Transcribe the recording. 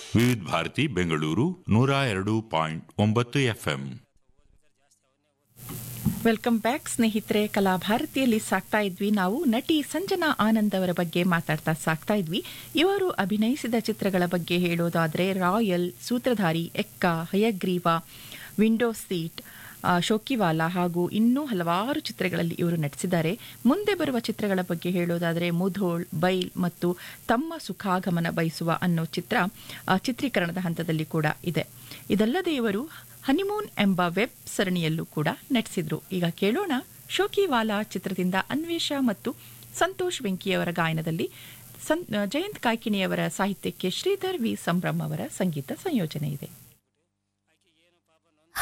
ವಿವಿಧ ಭಾರತಿ ಬೆಂಗಳೂರು ನೂರ ಎರಡು ಪಾಯಿಂಟ್ ಒಂಬತ್ತು ಎಫ್ಎಂ ವೆಲ್ಕಮ್ ಬ್ಯಾಕ್ ಸ್ನೇಹಿತರೆ ಕಲಾಭಾರತಿಯಲ್ಲಿ ಸಾಕ್ತಾ ಇದ್ವಿ ನಾವು ನಟಿ ಸಂಜನಾ ಆನಂದ್ ಅವರ ಬಗ್ಗೆ ಮಾತಾಡ್ತಾ ಸಾಕ್ತಾ ಇದ್ವಿ ಇವರು ಅಭಿನಯಿಸಿದ ಚಿತ್ರಗಳ ಬಗ್ಗೆ ಹೇಳೋದಾದ್ರೆ royal Soothradhari Ekka Hayagreeva window seat ಆ, ಶೋಕಿವಾಲ ಹಾಗೂ ಇನ್ನೂ ಹಲವಾರು ಚಿತ್ರಗಳಲ್ಲಿ ಇವರು ನಟಿಸಿದ್ದಾರೆ ಮುಂದೆ ಬರುವ ಚಿತ್ರಗಳ ಬಗ್ಗೆ ಹೇಳೋದಾದರೆ ಮುಧೋಳ್ ಬೈಲ್ ಮತ್ತು ತಮ್ಮ ಸುಖಾಗಮನ ಬಯಸುವ ಅನ್ನೋ ಚಿತ್ರ ಆ, ಚಿತ್ರೀಕರಣದ ಹಂತದಲ್ಲಿ ಕೂಡ ಇದೆ ಇದಲ್ಲದೆ ಇವರು ಹನಿಮೂನ್ ಎಂಬ ವೆಬ್ ಸರಣಿಯಲ್ಲೂ ಕೂಡ ನಟಿಸಿದ್ರು ಈಗ ಕೇಳೋಣ ಶೋಕಿವಾಲಾ ಚಿತ್ರದಿಂದ ಅನ್ವೇಷ ಮತ್ತು ಸಂತೋಷ್ ವೆಂಕಿಯವರ ಗಾಯನದಲ್ಲಿ ಸಂ ಜಯಂತ್ ಕಾಯ್ಕಿಣಿಯವರ ಸಾಹಿತ್ಯಕ್ಕೆ ಶ್ರೀಧರ್ ವಿ ಸಂಭ್ರಮ್ ಅವರ ಸಂಗೀತ ಸಂಯೋಜನೆ ಇದೆ